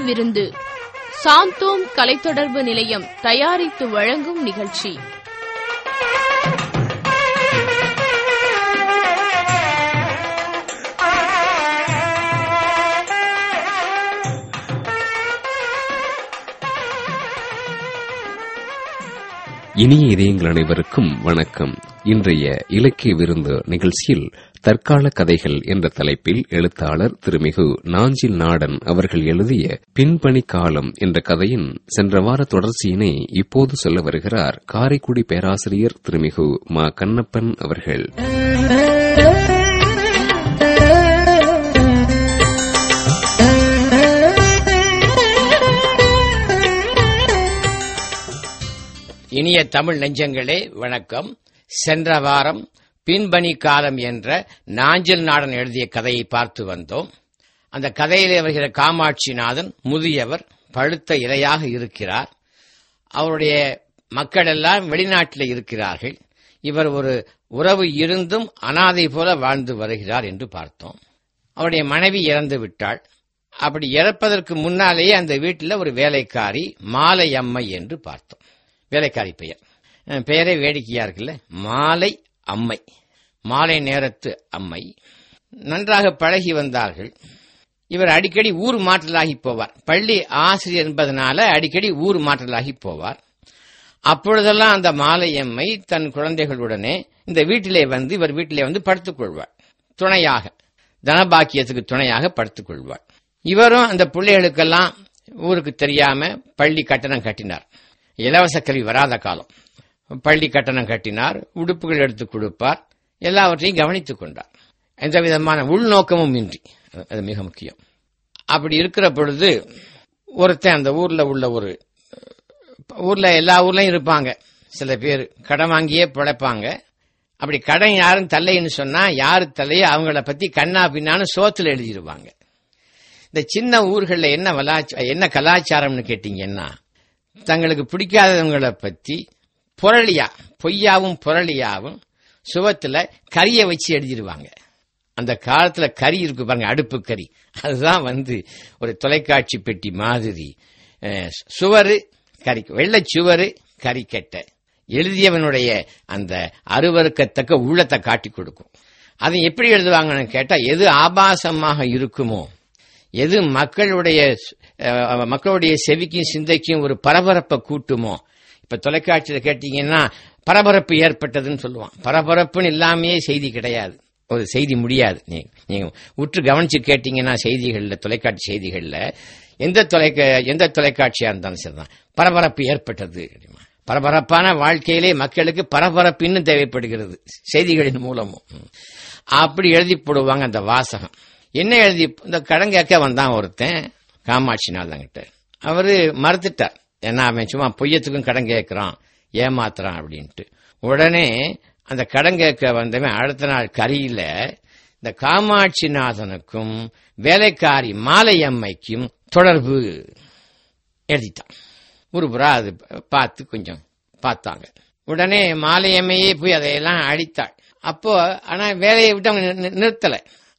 விருந்து சாந்தோம் கலைத்தொடர்பு நிலையம் தயாரித்து வழங்கும் நிகழ்ச்சி இனிய இதயங்கள் அனைவருக்கும் வணக்கம் இன்றைய இலக்கிய விருந்து நிகழ்ச்சியில் தற்கால கதைகள் என்ற தலைப்பில் எழுத்தாளர் திருமிகு நாஞ்சில் நாடன் அவர்கள் எழுதிய பின்பணி காலம் என்ற கதையின் சென்ற வார தொடர்ச்சியினை இப்போது சொல்ல வருகிறார் காரைக்குடி பேராசிரியர் திருமிகு மா கண்ணப்பன் அவர்கள் இனிய தமிழ் நெஞ்சங்களே வணக்கம் சென்ற வாரம் பின்பணி காலம் என்ற நாஞ்சில் நாடன் எழுதிய கதையை பார்த்து வந்தோம் அந்த கதையிலே வருகிற காமாட்சிநாதன் முதியவர் பழுத்த இலையாக இருக்கிறார் அவருடைய மக்கள் எல்லாம் வெளிநாட்டில் இருக்கிறார்கள் இவர் ஒரு உறவு இருந்தும் அனாதை போல வாழ்ந்து வருகிறார் என்று பார்த்தோம் அவருடைய மனைவி இறந்து விட்டாள் அப்படி இறப்பதற்கு முன்னாலேயே அந்த வீட்டில் ஒரு வேலைக்காரி மாலை அம்மை என்று பார்த்தோம் வேலைக்காரி பெயர் அஹ் பெயரே வேடிக்கையா இருக்குல்ல மாலை அம்மை மாலை நேரத்து அம்மை நன்றாக பழகி வந்தார்கள் இவர் அடிக்கடி ஊர் மாற்றலாகி போவார் பள்ளி ஆசிரியர் என்பதனால அடிக்கடி ஊர் மாற்றலாகி போவார் அப்பொழுதெல்லாம் அந்த மாலை அம்மை தன் குழந்தைகளுடனே இந்த வீட்டிலே வந்து இவர் வீட்டிலே வந்து படுத்துக் கொள்வார் துணையாக தனபாக்கியத்துக்கு துணையாக படுத்துக் கொள்வார் இவரும் அந்த பிள்ளைகளுக்கெல்லாம் ஊருக்கு தெரியாம பள்ளி கட்டணம் கட்டினார் இலவச கல்வி வராத காலம் பள்ளி கட்டணம் கட்டினார் உடுப்புகள் எடுத்து கொடுப்பார் எல்லாவற்றையும் கவனித்துக் கொண்டார் எந்த விதமான உள்நோக்கமும் இன்றி அது மிக முக்கியம் அப்படி இருக்கிற பொழுது ஒருத்தன் அந்த ஊர்ல உள்ள ஒரு ஊர்ல எல்லா ஊர்லயும் இருப்பாங்க சில பேர் கடன் வாங்கியே பிழைப்பாங்க அப்படி கடன் யாரும் தல்லைன்னு சொன்னா யாரு தலையோ அவங்கள பத்தி கண்ணா பின்னான்னு சோத்துல எழுதிடுவாங்க இந்த சின்ன ஊர்களில் என்ன வலாச்ச என்ன கலாச்சாரம்னு கேட்டீங்கன்னா தங்களுக்கு பிடிக்காதவங்களை பத்தி புரளியா பொய்யாவும் புரளியாவும் சுவத்துல கரியை வச்சு எழுதிடுவாங்க அந்த காலத்துல கறி இருக்கு பாருங்க அடுப்பு கறி அதுதான் வந்து ஒரு தொலைக்காட்சி பெட்டி மாதிரி அஹ், சுவரு கறி வெள்ளை சுவரு கறிக்கட்டை எழுதியவனுடைய அந்த அருவருக்கத்தக்க உள்ளத்தை காட்டி கொடுக்கும் அதை எப்படி எழுதுவாங்கன்னு கேட்டா எது ஆபாசமாக இருக்குமோ எது மக்களுடைய அஹ், மக்களுடைய செவிக்கும் சிந்தைக்கும் ஒரு பரபரப்பை கூட்டுமோ இப்ப தொலைக்காட்சியில கேட்டீங்கன்னா பரபரப்பு ஏற்பட்டதுன்னு சொல்லுவான் பரபரப்புன்னு இல்லாமையே செய்தி கிடையாது ஒரு செய்தி முடியாது நீங்க நீங்க உற்று கவனிச்சு கேட்டீங்கன்னா செய்திகள்ல தொலைக்காட்சி செய்திகள்ல எந்த தொலைக்க எந்த தொலைக்காட்சியா இருந்தாலும் சரிதான் பரபரப்பு ஏற்பட்டது அப்படிமா. பரபரப்பான வாழ்க்கையிலே மக்களுக்கு பரபரப்பு இன்னும் தேவைப்படுகிறது செய்திகளின் மூலமும் ம். அப்படி எழுதி போடுவாங்க அந்த வாசகம் என்ன எழுதி இந்த கடன் கேட்க வந்தான் ஒருத்தன் காமாட்சி நாதங்கிட்ட அவரு மறுத்துட்டார் ஏன்னா அவன் சும்மா பொய்யத்துக்கும் கடன் கேட்கறான் ஏமாத்துறான் அப்படின்ட்டு உடனே அந்த கடன் கேட்க வந்தவன் அடுத்த நாள் கரியில இந்த காமாட்சிநாதனுக்கும் வேலைக்காரி மாலையம்மைக்கும் தொடர்பு எழுதிட்டான் ஒரு புறா அது பார்த்து கொஞ்சம் பார்த்தாங்க உடனே மாலையம்மையே போய் அதையெல்லாம் அழித்தாள் அப்போ ஆனா வேலையை விட்டு அவங்க நி- நி- நிறுத்தல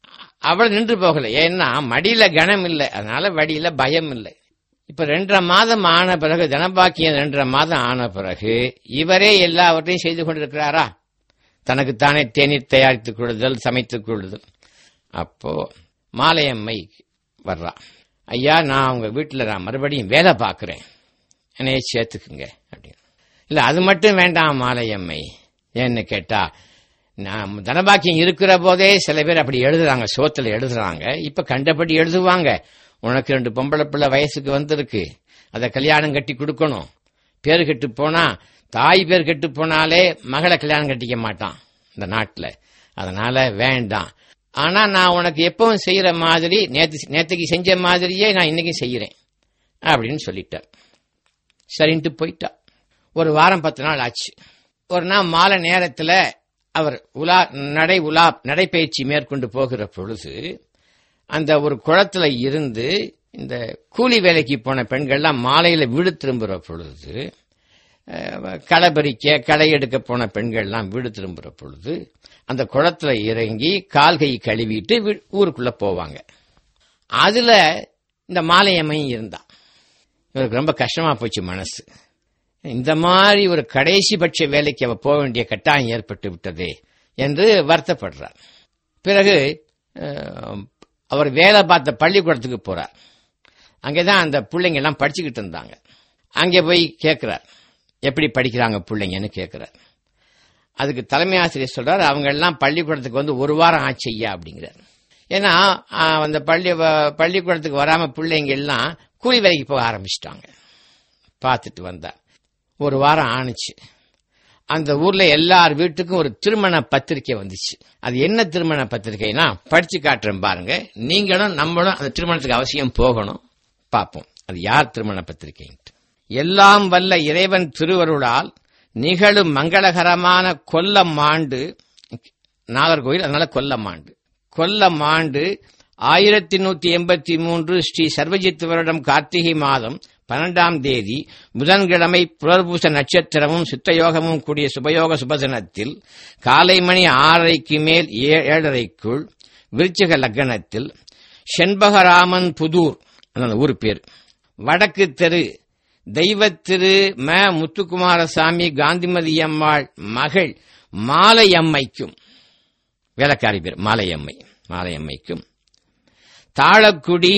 அவள் நின்று போகல ஏன்னா மடியில கனம் இல்லை அதனால வடியில பயம் இல்லை இப்ப ரெண்டரை மாதம் ஆன பிறகு தனபாக்கியம் ரெண்டரை மாதம் ஆன பிறகு இவரே எல்லாவற்றையும் செய்து கொண்டிருக்கிறாரா தனக்குத்தானே தேநீர் தயாரித்துக் கொள்ளுதல் சமைத்துக் கொள்ளுதல் அப்போ மாலையம்மை வர்றா ஐயா நான் உங்க வீட்டுல நான் மறுபடியும் வேலை பார்க்கிறேன் என்னைய சேர்த்துக்குங்க அப்படின்னு இல்ல அது மட்டும் வேண்டாம் மாலையம்மை ஏன்னு கேட்டா நான் தனபாக்கியம் இருக்கிற போதே சில பேர் அப்படி எழுதுறாங்க சோத்துல எழுதுறாங்க இப்ப கண்டபடி எழுதுவாங்க உனக்கு ரெண்டு பொம்பளை பிள்ளை வயசுக்கு வந்திருக்கு அதை கல்யாணம் கட்டி கொடுக்கணும் பேர் கெட்டு போனா தாய் பேர் கெட்டு போனாலே மகளை கல்யாணம் கட்டிக்க மாட்டான் இந்த நாட்டுல அதனால வேண்டாம் ஆனா நான் உனக்கு எப்பவும் செய்யற மாதிரி நேத்து நேத்துக்கு செஞ்ச மாதிரியே நான் இன்னைக்கு செய்யறேன் அப்படின்னு சொல்லிட்டார் சரின்ட்டு போயிட்டா ஒரு வாரம் பத்து நாள் ஆச்சு ஒரு நாள் மாலை நேரத்துல அவர் உலா நடை உலா நடைப்பயிற்சி மேற்கொண்டு போகிற பொழுது அந்த ஒரு குளத்துல இருந்து இந்த கூலி வேலைக்கு போன பெண்கள்லாம் மாலையில வீடு திரும்புற பொழுது அஹ், களை பறிக்க களை எடுக்க போன பெண்கள்லாம் வீடு திரும்புற பொழுது அந்த குளத்துல இறங்கி கால் கை கழுவிட்டு வீ- ஊருக்குள்ள போவாங்க அதுல இந்த மாலையம்மையும் இருந்தான் இவருக்கு ரொம்ப கஷ்டமா போச்சு மனசு இந்த மாதிரி ஒரு கடைசி பட்ச வேலைக்கு அவ போக வேண்டிய கட்டாயம் ஏற்பட்டு விட்டதே என்று வருத்தப்படுறார் பிறகு அஹ், அவர் வேலை பார்த்த பள்ளிக்கூடத்துக்கு போறார் அங்கேதான் அந்த பிள்ளைங்க எல்லாம் படிச்சுக்கிட்டு இருந்தாங்க அங்கே போய் கேட்கிறார் எப்படி படிக்கிறாங்க பிள்ளைங்கன்னு கேட்கிறார் அதுக்கு தலைமை ஆசிரியர் சொல்றார் அவங்க எல்லாம் பள்ளிக்கூடத்துக்கு வந்து ஒரு வாரம் ஆச்சு ஐயா அப்படிங்கிறார் ஏன்னா ஆ, அந்த பள்ளி வ- பள்ளிக்கூடத்துக்கு வராம பிள்ளைங்க எல்லாம் கூலி வேலைக்கு போக ஆரம்பிச்சிட்டாங்க பார்த்துட்டு வந்தார் ஒரு வாரம் ஆணுச்சு அந்த ஊர்ல எல்லார் வீட்டுக்கும் ஒரு திருமண பத்திரிக்கை வந்துச்சு அது என்ன திருமண பத்திரிக்கைனா படிச்சு காட்டுறேன் பாருங்க நீங்களும் நம்மளும் அந்த திருமணத்துக்கு அவசியம் போகணும் பார்ப்போம் அது யார் திருமண பத்திரிகைன்ட்டு எல்லாம் வல்ல இறைவன் திருவருளால் நிகழும் மங்களகரமான கொல்லம் ஆண்டு நாகர்கோயில் அதனால கொல்லம் ஆண்டு கொல்லம் ஆண்டு ஆயிரத்தி நூத்தி எண்பத்தி மூன்று ஸ்ரீ சர்வஜித் வருடம் கார்த்திகை மாதம் பன்னெண்டாம் தேதி புதன்கிழமை புலர்பூச நட்சத்திரமும் சித்தயோகமும் கூடிய சுபயோக சுபதினத்தில் காலை மணி ஆறரைக்கு மேல் ஏ- ஏழரைக்குள் விருச்சிக லக்னத்தில் செண்பகராமன் புதூர் அந்த ஊர் பேர் வடக்கு தெரு தெய்வத்திரு ம முத்துக்குமாரசாமி காந்திமதி அம்மாள் மகள் மாலையம்மைக்கும் வேலைக்காரி பேர் மாலையம்மை மாலையம்மைக்கும் தாளக்குடி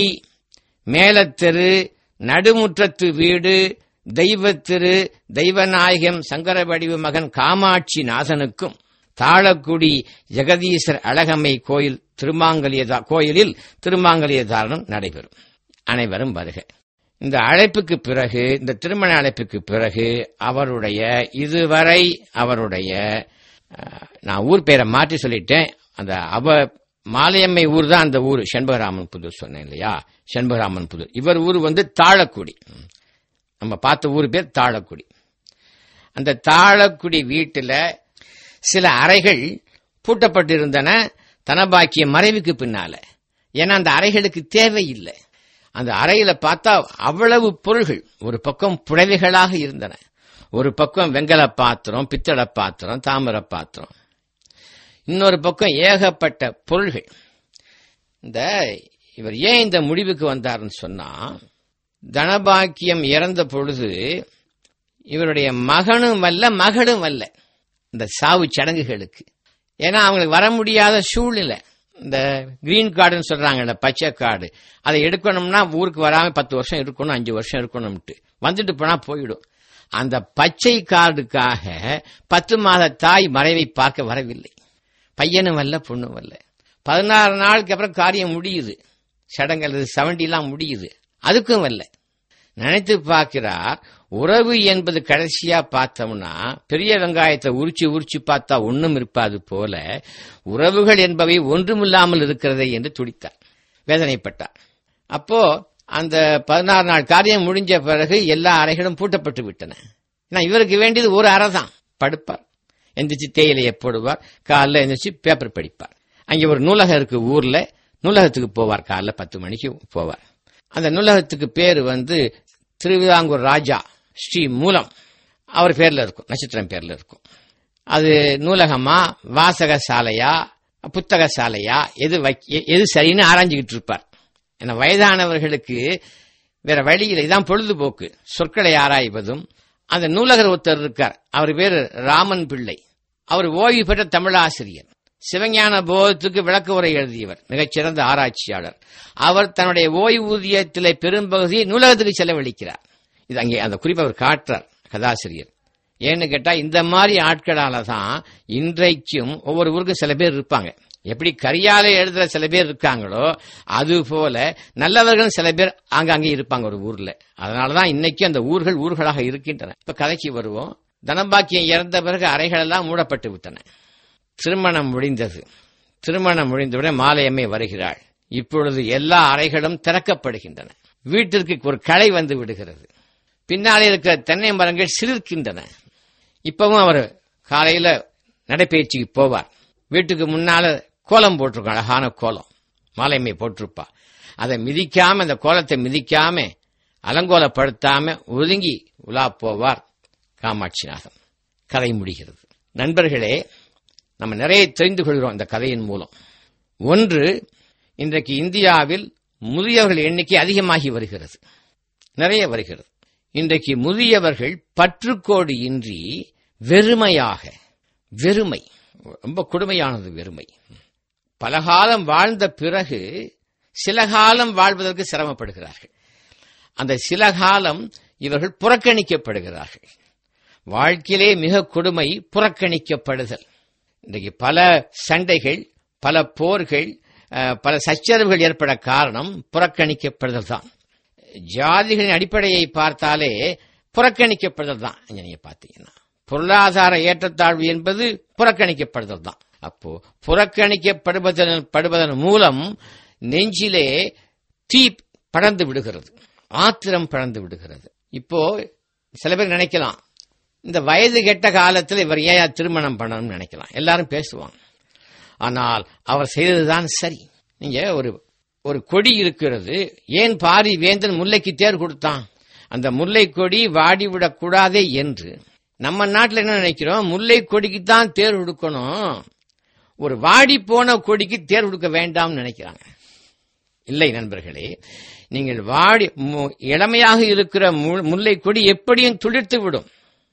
மேலத்தெரு நடுமுற்றத்து வீடு தெய்வத்திரு தெய்வநாயகம் சங்கரவடிவு மகன் காமாட்சி நாதனுக்கும் தாளக்குடி ஜெகதீசர் அழகம்மை கோயில் திருமாங்கலிய கோயிலில் திருமாங்கலிய தாரணம் நடைபெறும் அனைவரும் வருக இந்த அழைப்புக்கு பிறகு இந்த திருமண அழைப்புக்கு பிறகு அவருடைய இதுவரை அவருடைய அஹ், நான் ஊர் பேரை மாற்றி சொல்லிட்டேன் அந்த அவ மாலையம்மை ஊர் தான் அந்த ஊர் செண்பகராமன் புதூர் சொன்னேன் இல்லையா செண்பகராமன் புதூர் இவர் ஊர் வந்து தாழக்குடி நம்ம பார்த்த ஊர் பேர் தாழக்குடி அந்த தாழக்குடி வீட்டில் சில அறைகள் பூட்டப்பட்டிருந்தன தனபாக்கிய மறைவுக்கு பின்னால ஏன்னா அந்த அறைகளுக்கு தேவையில்லை அந்த அறையில பார்த்தா அவ்வளவு பொருள்கள் ஒரு பக்கம் புடவைகளாக இருந்தன ஒரு பக்கம் வெங்கல பாத்திரம் பித்தளை பாத்திரம் தாமிர பாத்திரம் இன்னொரு பக்கம் ஏகப்பட்ட பொருள்கள் இந்த இவர் ஏன் இந்த முடிவுக்கு வந்தாருன்னு சொன்னா தனபாக்கியம் இறந்த பொழுது இவருடைய மகனும் வல்ல மகளும் வல்ல இந்த சாவு சடங்குகளுக்கு ஏன்னா அவங்களுக்கு வர முடியாத சூழ்நிலை இந்த கிரீன் கார்டுன்னு சொல்றாங்கல்ல பச்சை கார்டு அதை எடுக்கணும்னா ஊருக்கு வராம பத்து வருஷம் இருக்கணும் அஞ்சு வருஷம் இருக்கணும்ட்டு வந்துட்டு போனா போயிடும் அந்த பச்சை கார்டுக்காக பத்து மாத தாய் மறைவை பார்க்க வரவில்லை பையனும் வரல பொண்ணும் வரல பதினாறு நாளுக்கு அப்புறம் காரியம் முடியுது சடங்கு செவன்டிலாம் முடியுது அதுக்கும் வரல நினைத்து பார்க்கிறார் உறவு என்பது கடைசியா பார்த்தோம்னா பெரிய வெங்காயத்தை உரிச்சு உரிச்சு பார்த்தா ஒண்ணும் இருப்பாது போல உறவுகள் என்பவை ஒன்றுமில்லாமல் இருக்கிறதே என்று துடித்தார் வேதனைப்பட்டார் அப்போ அந்த பதினாறு நாள் காரியம் முடிஞ்ச பிறகு எல்லா அறைகளும் பூட்டப்பட்டு விட்டன ஏன்னா இவருக்கு வேண்டியது ஒரு அறை தான் படுப்பார் எந்திரிச்சு தேயிலையை போடுவார் காலைல எந்திரிச்சு பேப்பர் படிப்பார் அங்கே ஒரு நூலகம் இருக்கு ஊர்ல நூலகத்துக்கு போவார் காலைல பத்து மணிக்கு போவார் அந்த நூலகத்துக்கு பேர் வந்து திருவிதாங்கூர் ராஜா ஸ்ரீ மூலம் அவர் பேர்ல இருக்கும் நட்சத்திரம் பேர்ல இருக்கும் அது நூலகமா வாசக சாலையா புத்தக சாலையா எது வைக்க எது சரின்னு ஆராய்ஞ்சுக்கிட்டு இருப்பார் ஏன்னா வயதானவர்களுக்கு வேற வழியில் இதான் பொழுதுபோக்கு சொற்களை ஆராய்வதும் அந்த நூலகர் ஒருத்தர் இருக்கார் அவர் பேர் ராமன் பிள்ளை அவர் ஓய்வு பெற்ற தமிழாசிரியர் சிவஞான போதத்துக்கு விளக்க உரை எழுதியவர் மிகச்சிறந்த ஆராய்ச்சியாளர் அவர் தன்னுடைய ஓய்வூதியத்திலே பெரும்பகுதியை நூலகத்துக்கு செலவழிக்கிறார் இது அங்கே அந்த குறிப்பை அவர் காட்டுறார் கதாசிரியர் ஏன்னு கேட்டா இந்த மாதிரி ஆட்களால தான் இன்றைக்கும் ஒவ்வொரு ஊருக்கும் சில பேர் இருப்பாங்க எப்படி கரியாலை எழுதுற சில பேர் இருக்காங்களோ அது போல நல்லவர்களும் சில பேர் ஆங்காங்கே இருப்பாங்க ஒரு ஊர்ல அதனாலதான் இன்னைக்கு அந்த ஊர்கள் ஊர்களாக இருக்கின்றன இப்ப கதைக்கு வருவோம் தனபாக்கியம் இறந்த பிறகு அறைகள் எல்லாம் மூடப்பட்டு விட்டன திருமணம் முடிந்தது திருமணம் முடிந்தவுடன் மாலையம்மை வருகிறாள் இப்பொழுது எல்லா அறைகளும் திறக்கப்படுகின்றன வீட்டிற்கு ஒரு களை வந்து விடுகிறது பின்னாலே இருக்கிற தென்னை மரங்கள் சிலிர்க்கின்றன இப்பவும் அவர் காலையில நடைபயிற்சிக்கு போவார் வீட்டுக்கு முன்னால கோலம் போட்டிருக்கும் அழகான கோலம் மாலையம்மை போட்டிருப்பா அதை மிதிக்காம அந்த கோலத்தை மிதிக்காம அலங்கோலப்படுத்தாம ஒதுங்கி உலா போவார் காமாட்சிநாதன் கதை முடிகிறது நண்பர்களே நம்ம நிறைய தெரிந்து கொள்கிறோம் இந்த கதையின் மூலம் ஒன்று இன்றைக்கு இந்தியாவில் முதியவர்கள் எண்ணிக்கை அதிகமாகி வருகிறது நிறைய வருகிறது இன்றைக்கு முதியவர்கள் பற்றுக்கோடு இன்றி வெறுமையாக வெறுமை ரொம்ப கொடுமையானது வெறுமை பல காலம் வாழ்ந்த பிறகு சில காலம் வாழ்வதற்கு சிரமப்படுகிறார்கள் அந்த சில காலம் இவர்கள் புறக்கணிக்கப்படுகிறார்கள் வாழ்க்கையிலே மிக கொடுமை புறக்கணிக்கப்படுதல் இன்றைக்கு பல சண்டைகள் பல போர்கள் அஹ், பல சச்சரவுகள் ஏற்பட காரணம் புறக்கணிக்கப்படுதல் தான் ஜாதிகளின் அடிப்படையை பார்த்தாலே புறக்கணிக்கப்படுதல் தான் இங்க நீங்க பாத்தீங்கன்னா பொருளாதார ஏற்றத்தாழ்வு என்பது புறக்கணிக்கப்படுதல் தான் அப்போ புறக்கணிக்கப்படுவதன் படுவதன் மூலம் நெஞ்சிலே தீ படர்ந்து விடுகிறது ஆத்திரம் படர்ந்து விடுகிறது இப்போ சில பேர் நினைக்கலாம் இந்த வயது கெட்ட காலத்தில் இவர் ஏன் திருமணம் பண்ணணும்னு நினைக்கலாம் எல்லாரும் பேசுவாங்க ஆனால் அவர் செய்ததுதான் சரி நீங்க ஒரு ஒரு கொடி இருக்கிறது ஏன் பாரி வேந்தன் முல்லைக்கு தேர் கொடுத்தான் அந்த முல்லை கொடி வாடிவிடக் கூடாதே என்று நம்ம நாட்டில் என்ன நினைக்கிறோம் முல்லை கொடிக்கு தான் தேர் கொடுக்கணும் ஒரு வாடி போன கொடிக்கு தேர் கொடுக்க வேண்டாம்னு நினைக்கிறாங்க இல்லை நண்பர்களே நீங்கள் வாடி மு- இளமையாக இருக்கிற மு- முல்லை கொடி எப்படியும் துளிர்த்து விடும்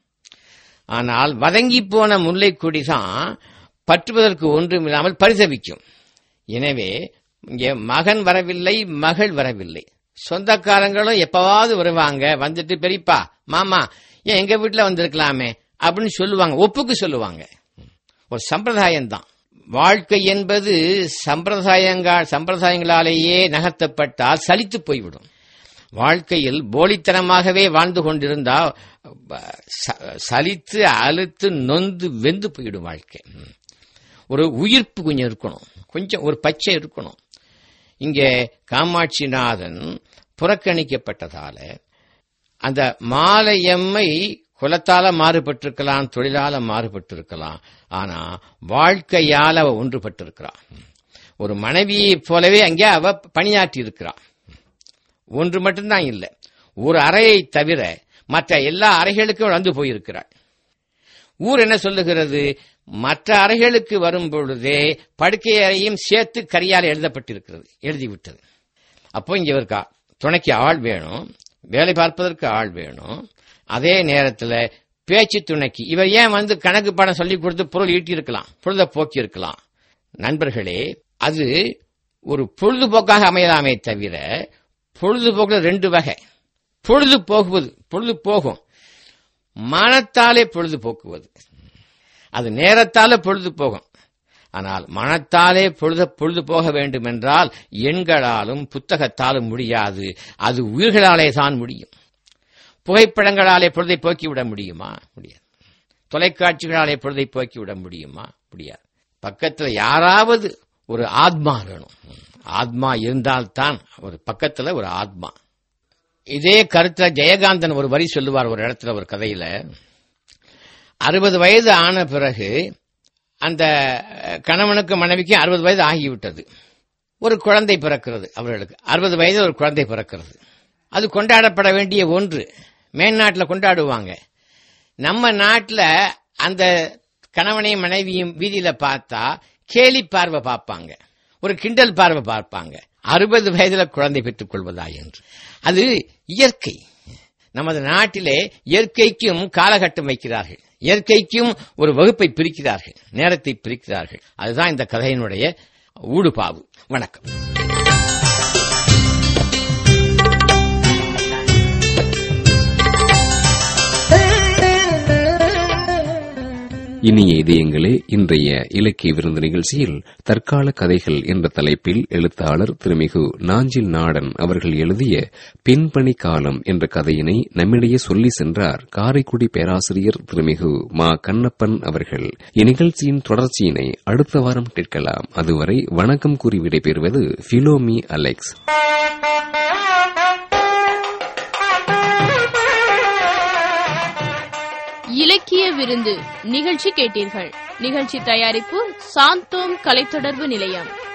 ஆனால் வதங்கி போன முல்லை கொடி தான் பற்றுவதற்கு ஒன்றுமில்லாமல் பரிதவிக்கும் எனவே இங்கே மகன் வரவில்லை மகள் வரவில்லை சொந்தக்காரங்களும் எப்பவாவது வருவாங்க வந்துட்டு பெரியப்பா மாமா ஏன் எங்க வீட்டுல வந்திருக்கலாமே அப்படின்னு சொல்லுவாங்க ஒப்புக்கு சொல்லுவாங்க ஒரு சம்பிரதாயம் தான் வாழ்க்கை என்பது சம்பிரதாயங்கள் சம்பிரதாயங்களாலேயே நகர்த்தப்பட்டால் சலித்து போய்விடும் வாழ்க்கையில் போலித்தனமாகவே வாழ்ந்து கொண்டிருந்தா ப- ச- சலித்து அழுத்து நொந்து வெந்து போயிடும் வாழ்க்கை ம். ஒரு உயிர்ப்பு கொஞ்சம் இருக்கணும் கொஞ்சம் ஒரு பச்சை இருக்கணும் இங்கே காமாட்சிநாதன் புறக்கணிக்கப்பட்டதால அந்த மாலையம்மை குலத்தால மாறுபட்டிருக்கலாம் தொழிலால மாறுபட்டிருக்கலாம் ஆனா வாழ்க்கையால அவ ஒன்றுபட்டிருக்கிறான் ஒரு மனைவியைப் போலவே அங்கே அவ பணியாற்றி இருக்கிறான் ஒன்று மட்டும்தான் இல்லை ஒரு அறையை தவிர மற்ற எல்லா அறைகளுக்கும் வந்து போயிருக்கிறாள் ஊர் என்ன சொல்லுகிறது மற்ற அறைகளுக்கு வரும் பொழுதே படுக்கை அறையும் சேர்த்து கரியால் எழுதப்பட்டிருக்கிறது எழுதிவிட்டது அப்போ இங்க இருக்கா துணைக்கு ஆள் வேணும் வேலை பார்ப்பதற்கு ஆள் வேணும் அதே நேரத்தில் பேச்சு துணைக்கு இவர் ஏன் வந்து கணக்கு பாடம் சொல்லி கொடுத்து பொருள் ஈட்டி இருக்கலாம் பொழுத போக்கி இருக்கலாம் நண்பர்களே அது ஒரு பொழுதுபோக்காக அமையலாமே தவிர பொழுதுபோக்குல ரெண்டு வகை பொழுது போகுவது பொழுது போகும் மனத்தாலே பொழுது போக்குவது அது நேரத்தாலே பொழுது போகும் ஆனால் மனத்தாலே பொழுது பொழுது போக வேண்டும் என்றால் எண்களாலும் புத்தகத்தாலும் முடியாது அது உயிர்களாலே தான் முடியும் புகைப்படங்களாலே பொழுதை போக்கிவிட முடியுமா முடியாது தொலைக்காட்சிகளாலே பொழுதை போக்கிவிட முடியுமா முடியாது பக்கத்துல யாராவது ஒரு ஆத்மா வேணும் ஆத்மா இருந்தால்தான் ஒரு பக்கத்துல ஒரு ஆத்மா இதே கருத்துல ஜெயகாந்தன் ஒரு வரி சொல்லுவார் ஒரு இடத்துல ஒரு கதையில அறுபது வயது ஆன பிறகு அந்த அஹ், கணவனுக்கு மனைவிக்கு அறுபது வயது ஆகிவிட்டது ஒரு குழந்தை பிறக்கிறது அவர்களுக்கு அறுபது வயது ஒரு குழந்தை பிறக்கிறது அது கொண்டாடப்பட வேண்டிய ஒன்று மேல்நாட்டில் கொண்டாடுவாங்க நம்ம நாட்டில் அந்த கணவனையும் மனைவியும் வீதியில பார்த்தா கேலி பார்வை பார்ப்பாங்க ஒரு கிண்டல் பார்வை பார்ப்பாங்க அறுபது வயதுல குழந்தை பெற்றுக் கொள்வதா என்று அது இயற்கை நமது நாட்டிலே இயற்கைக்கும் காலகட்டம் வைக்கிறார்கள் இயற்கைக்கும் ஒரு வகுப்பை பிரிக்கிறார்கள் நேரத்தை பிரிக்கிறார்கள் அதுதான் இந்த கதையினுடைய ஊடுபாவு வணக்கம் இனிய இதயங்களே இன்றைய இலக்கிய விருந்து நிகழ்ச்சியில் தற்கால கதைகள் என்ற தலைப்பில் எழுத்தாளர் திருமிகு நாஞ்சில் நாடன் அவர்கள் எழுதிய பின்பணி காலம் என்ற கதையினை நம்மிடையே சொல்லி சென்றார் காரைக்குடி பேராசிரியர் திருமிகு மா கண்ணப்பன் அவர்கள் இந்நிகழ்ச்சியின் தொடர்ச்சியினை அடுத்த வாரம் கேட்கலாம் அதுவரை வணக்கம் கூறி விடைபெறுவது பிலோமி அலெக்ஸ் இலக்கிய விருந்து நிகழ்ச்சி கேட்டீர்கள் நிகழ்ச்சி தயாரிப்பு சாந்தோம் கலைத்தொடர்பு நிலையம்